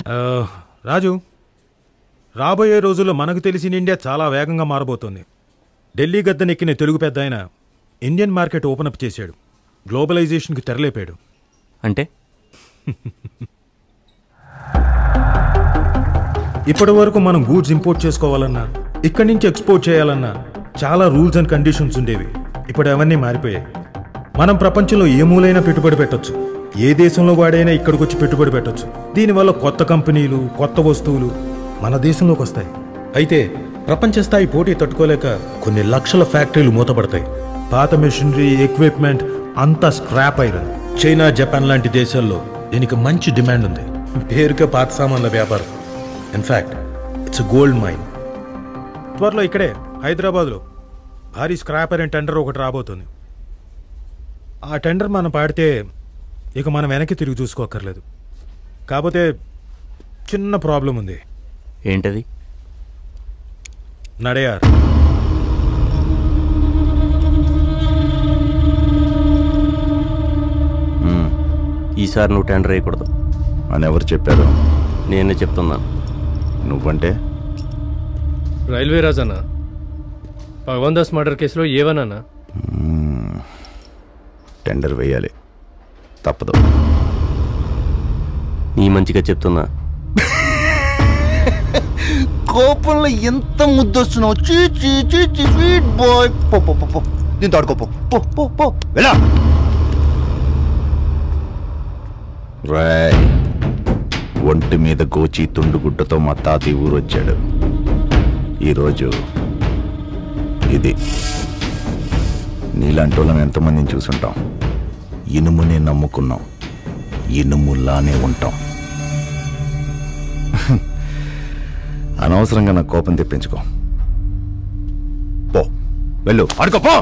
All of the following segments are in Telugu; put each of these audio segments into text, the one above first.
ఆ, రాజు రాబోయే రోజుల్లో మనకు తెలిసిన ఇండియా చాలా వేగంగా మారబోతోంది ఢిల్లీ గద్దెనెక్కిన తెలుగు పెద్ద ఆయన ఇండియన్ మార్కెట్ ఓపెన్ అప్ చేశాడు గ్లోబలైజేషన్కి తెరలేపాడు అంటే ఇప్పటి వరకు మనం గూడ్స్ ఇంపోర్ట్ చేసుకోవాలన్నా ఇక్కడి నుంచి ఎక్స్పోర్ట్ చేయాలన్నా చాలా రూల్స్ అండ్ కండిషన్స్ ఉండేవి ఇప్పుడు అవన్నీ మారిపోయాయి మనం ప్రపంచంలో ఏ మూలైనా పెట్టుబడి పెట్టొచ్చు ఏ దేశంలో వాడైనా ఇక్కడికి వచ్చి పెట్టుబడి పెట్టొచ్చు దీనివల్ల కొత్త కంపెనీలు కొత్త వస్తువులు మన దేశంలోకి వస్తాయి అయితే ప్రపంచ స్థాయి పోటీ తట్టుకోలేక కొన్ని లక్షల ఫ్యాక్టరీలు మూతపడతాయి పాత మెషినరీ ఎక్విప్మెంట్ అంతా స్క్రాప్ ఐరన్ చైనా జపాన్ లాంటి దేశాల్లో దీనికి మంచి డిమాండ్ ఉంది పేరుకే పాత సామాన్ల వ్యాపారం ఇన్ఫ్యాక్ట్ ఇట్స్ గోల్డ్ మైన్ త్వరలో ఇక్కడే హైదరాబాద్లో భారీ స్క్రాప్ ఐరన్ టెండర్ ఒకటి రాబోతుంది ఆ టెండర్ మనం పాడితే ఇక మనం వెనక్కి తిరిగి చూసుకోక్కర్లేదు కాకపోతే చిన్న ప్రాబ్లం ఉంది ఏంటది నడయార్ మ్మ్. ఈసారి నువ్వు టెండర్ వేయకూడదు అని ఎవరు చెప్పారు నేనే చెప్తున్నాను నువ్వంటే రైల్వే రాజన్నా భగవాన్ దాస్ మర్డర్ కేసులో ఏవనన్నా టెండర్ వేయాలి తప్పదు నీ మంచిగా చెప్తున్నా కోపంలో ఎంత ముద్దొస్తున్నావు చీ చీ చీ చీ స్వీట్ బాయ్ పో పో పో పో దీంతో ఆడుకో పో పో పో పో వెళ్ళా రాయ్ ఒంటి మీద గోచి తుండుగుడ్డతో మా తాతయ్య ఊరొచ్చాడు ఈరోజు ఇది నీలాంటి వాళ్ళని ఎంతమందిని చూసుంటాం ఇనుమునే నమ్ముకున్నాం ఇనుములానే ఉంటాం అనవసరంగా నా కోపం తెప్పించుకో పో వెళ్ళు ఆడుకో పో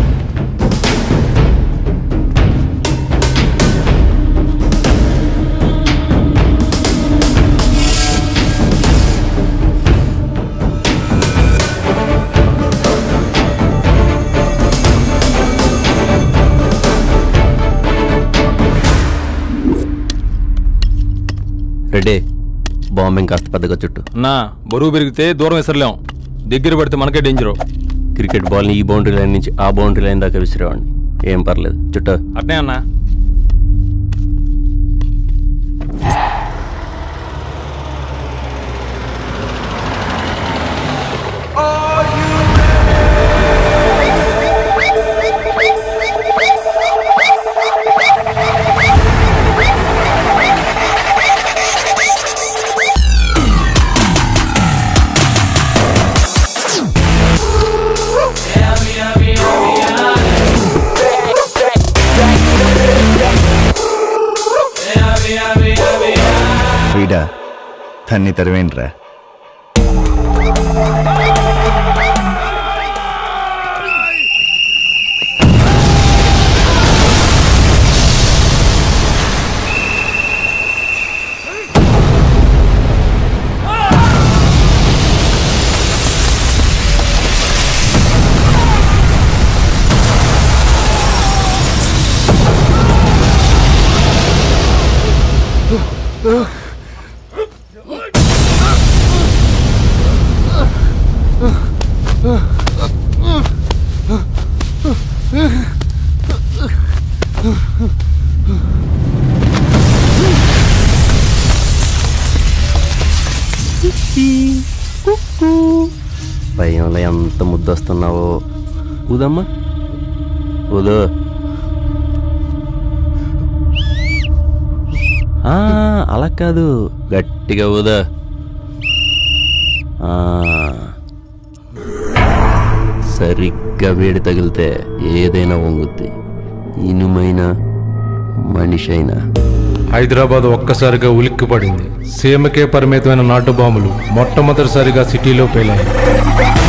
రెడ్డే బాంబింగ్ కాస్త పెద్దగా చుట్టూ నా బరువు పెరిగితే దూరం విసరలేం దగ్గర పడితే మనకే డేంజరు క్రికెట్ బాల్ని ఈ బౌండరీ లైన్ నుంచి ఆ బౌండరీ లైన్ దాకా విసిరేవాడిని ఏం పర్లేదు చుట్టూ అట్నే అన్నా వీడా తన్ని తెరవేంట్రా భయంలో ఎంత ముద్దొస్తున్నావో ఊదమ్మా ఊదు ఆ, అలా కాదు గట్టిగా ఊదా ఆ. సరిగ్గా వేడి తగిలితే ఏదైనా వంగుద్ది ఇనుమైన మనిషి అయినా హైదరాబాద్ ఒక్కసారిగా ఉలిక్కి పడింది సీమకే పరిమితమైన నాటు బాంబులు మొట్టమొదటిసారిగా సిటీలో పేలాయి